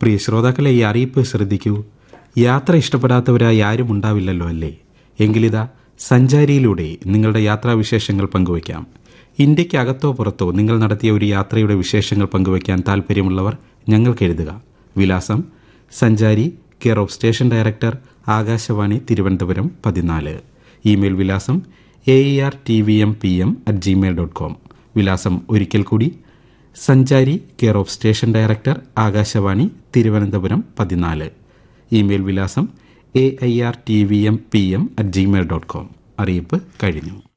പ്രിയ ശ്രോതാക്കളെ ഈ അറിയിപ്പ് ശ്രദ്ധിക്കൂ യാത്ര ഇഷ്ടപ്പെടാത്തവരായി ആരും ഉണ്ടാവില്ലല്ലോ അല്ലേ എങ്കിലിതാ സഞ്ചാരിയിലൂടെ നിങ്ങളുടെ യാത്രാവിശേഷങ്ങൾ പങ്കുവയ്ക്കാം ഇന്ത്യക്ക് അകത്തോ പുറത്തോ നിങ്ങൾ നടത്തിയ ഒരു യാത്രയുടെ വിശേഷങ്ങൾ പങ്കുവയ്ക്കാൻ താല്പര്യമുള്ളവർ ഞങ്ങൾക്ക് എഴുതുക വിലാസം Sanchari care of station director Akashvani Thiruvananthapuram പതിനാല് ഇമെയിൽ വിലാസം A R T V M P M at Gmail dot com വിലാസം ഒരിക്കൽ കൂടി Sanchari care of station director Akashvani Thiruvananthapuram പതിനാല് ഇമെയിൽ വിലാസം A I R T V M P M at Gmail dot com അറിയിപ്പ് കഴിഞ്ഞു